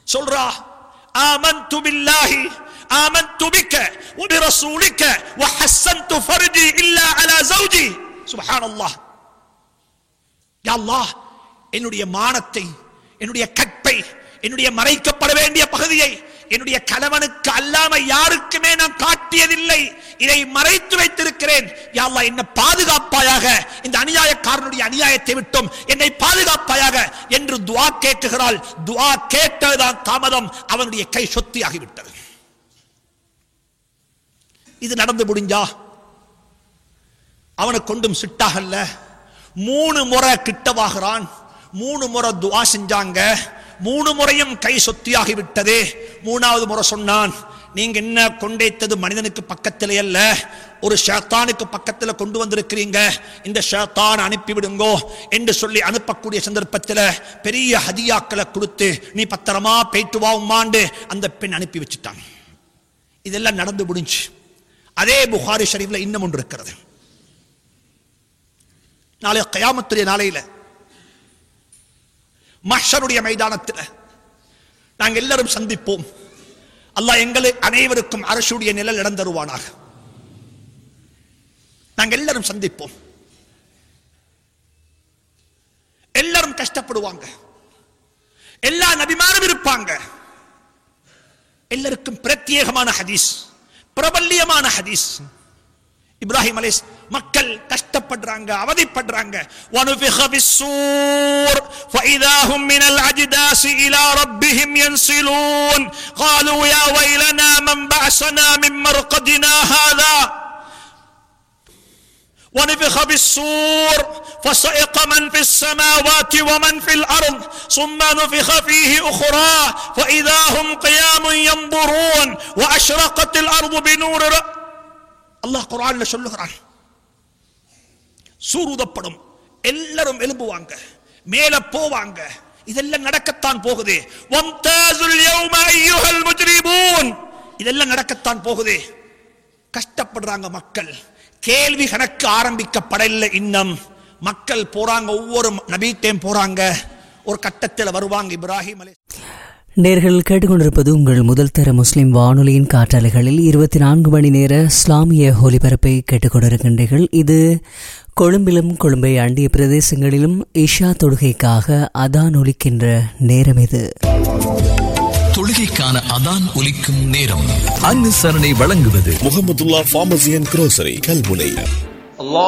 சொல்றா ஆமன்து பில்லாஹி آمنت بك وبرسولك وحسنت فرجي إلا على زوجي سبحان الله யா அல்லாஹ் என்னுடைய மானத்தை என்னுடைய கற்பை என்னுடைய மறைக்கப்பட வேண்டிய பகுதியை என்னுடைய கணவனுக்கு அல்லாம யாருக்குமே நான் காட்டியதில்லை இதை மறைத்து வைத்திருக்கிறேன் யா அல்லாஹ் என்ன பாதுகாப்பாயாக இந்த அநியாயக்காரனுடைய அநியாயத்தை விட்டும் என்னை பாதுகாப்பாயாக என்று துஆ கேட்குகிறாள் துஆ கேட்டதுதான் தாமதம் அவனுடைய கை சொத்தியாகிவிட்டது இது நடந்து முடிஞ்சா அவனை கொண்டும் சிட்டாகல்ல மூணு முறை கிட்டவாகிறான் மூணு முறை துவா செஞ்சாங்க மூணு முறையும் கை சொத்தியாகி விட்டதே மூணாவது முறை சொன்னான் நீங்க என்ன கொண்டைத்தது மனிதனுக்கு பக்கத்திலே அல்ல ஒரு ஷேத்தானுக்கு பக்கத்துல கொண்டு வந்திருக்கிறீங்க இந்த ஷேத்தான் அனுப்பிவிடுங்கோ என்று சொல்லி அனுப்பக்கூடிய சந்தர்ப்பத்தில் பெரிய ஹதியாக்களை கொடுத்து நீ பத்திரமா போயிட்டு வா உம்மாண்டு அந்த பெண் அனுப்பி வச்சுட்டான் இதெல்லாம் நடந்து முடிஞ்சு அதே புகாரி ஷரீஃப்ல இன்னும் ஒன்று இருக்கிறது நாளை கயாமத்துடைய நாளையில மஹ்ஷருடைய மைதானத்தில் நாங்கள் எல்லாரும் சந்திப்போம் அல்லாஹ் எங்களை அனைவருக்கும் அரசுடைய நிழல் இடம் தருவானாக நாங்கள் எல்லாரும் சந்திப்போம் எல்லாரும் கஷ்டப்படுவாங்க எல்லா நபிமாரும் இருப்பாங்க எல்லாருக்கும் பிரத்யேகமான ஹதீஸ் பிரபல்யமான ஹதீஸ் இப்ராஹிம் அலைஸ் மக்கள் கஷ்டப்படுறாங்க அவதிப்படுறாங்க وَنُفِخَ بِالصُّورِ فَإِذَا هُمْ مِنَ الْأَجْدَاثِ إِلَى رَبِّهِمْ يَنْسِلُونَ قَالُوا يَا وَيْلَنَا مَنْ بَعَثَنَا مِنْ مَرْقَدِنَا هَذَا ونفخ بالصور فصعق من في السماوات ومن في الارض ثم نفخ فيه اخرى فاذا هم قيام ينظرون واشرقت الارض بنور رب அல்லாஹ் குரான்ல சொல்லுகிறான் சூருதப்படும் எல்லாரும் எழும்புவாங்க மேல போவாங்க இதெல்லாம் நடக்கத்தான் போகுது வம்தாசுல் யௌம அய்யுஹல் முஜ்ரிமூன் இதெல்லாம் நடக்கத்தான் போகுது கஷ்டப்படுறாங்க மக்கள் கேள்வி கணக்கு ஆரம்பிக்கப்படவில்லை இன்னும் மக்கள் போறாங்க ஒவ்வொரு நபீட்டையும் போறாங்க ஒரு கட்டத்தில் வருவாங்க இப்ராஹிம் அலை நேர்கள் கேட்டுக்கொண்டிருப்பது உங்கள் முதல் தர முஸ்லிம் வானொலியின் காற்றாலைகளில் இருபத்தி நான்கு மணி நேர இஸ்லாமிய ஒலிபரப்பை கேட்டுக்கொண்டிருக்கின்றீர்கள் இது கொழும்பிலும் கொழும்பை அண்டிய பிரதேசங்களிலும் இஷா தொழுகைக்காக அதான் ஒலிக்கின்ற நேரம் இது தொழுகைக்கான அதான் ஒலிக்கும் நேரம் அனுசரணை வழங்குவது Mohamedulla pharmacy and grocery Kalmunai